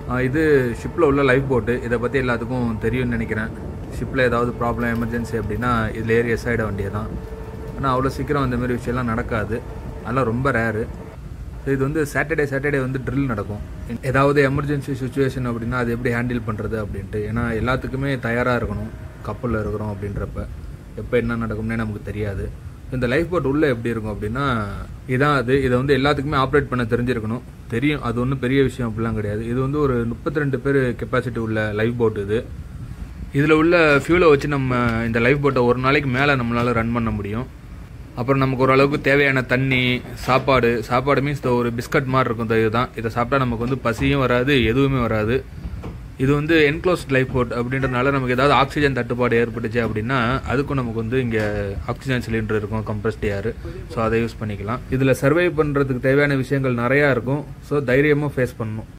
ஆஹ் இது ஷிப்பில் உள்ள லைஃப் போட்டு இதை பற்றி எல்லாத்துக்கும் தெரியும்னு நினைக்கிறேன் ஷிப்பில் ஏதாவது ப்ராப்ளம் எமர்ஜென்சி அப்படின்னா இதில் ஏறி எஸ் ஆகிட வேண்டியதான் ஆனால் அவ்வளோ சீக்கிரம் அந்த மாதிரி விஷயம்லாம் நடக்காது அதெல்லாம் ரொம்ப ரேரு ஸோ இது வந்து சாட்டர்டே சாட்டர்டே வந்து ட்ரில் நடக்கும் ஏதாவது எமர்ஜென்சி சுச்சுவேஷன் அப்படின்னா அது எப்படி ஹேண்டில் பண்ணுறது அப்படின்ட்டு ஏன்னா எல்லாத்துக்குமே தயாராக இருக்கணும் கப்பலில் இருக்கிறோம் அப்படின்றப்ப எப்போ என்ன நடக்கும்னே நமக்கு தெரியாது இந்த லைஃப் போட் உள்ளே எப்படி இருக்கும் அப்படின்னா இதான் அது இதை வந்து எல்லாத்துக்குமே ஆப்ரேட் பண்ண தெரிஞ்சிருக்கணும் தெரியும் அது ஒன்றும் பெரிய விஷயம் அப்படிலாம் கிடையாது இது வந்து ஒரு முப்பத்தி ரெண்டு பேர் கெப்பாசிட்டி உள்ள லைஃப் போட் இது இதில் உள்ள ஃபியூலை வச்சு நம்ம இந்த லைஃப் போட்டை ஒரு நாளைக்கு மேலே நம்மளால் ரன் பண்ண முடியும் அப்புறம் நமக்கு ஓரளவுக்கு தேவையான தண்ணி சாப்பாடு சாப்பாடு மீன்ஸ் ஒரு பிஸ்கட் மாதிரி இருக்கும் இந்த இதுதான் இதை சாப்பிட்டா நமக்கு வந்து பசியும் வராது எதுவுமே வராது இது வந்து என்க்ளோஸ்ட் லைஃப் போட் அப்படின்றதுனால நமக்கு ஏதாவது ஆக்சிஜன் தட்டுப்பாடு ஏற்பட்டுச்சு அப்படின்னா அதுக்கும் நமக்கு வந்து இங்கே ஆக்சிஜன் சிலிண்டர் இருக்கும் கம்ப்ரஸ்ட் ஏர் ஸோ அதை யூஸ் பண்ணிக்கலாம் இதில் சர்வை பண்ணுறதுக்கு தேவையான விஷயங்கள் நிறையா இருக்கும் ஸோ தைரியமாக ஃபேஸ் பண்ணணும்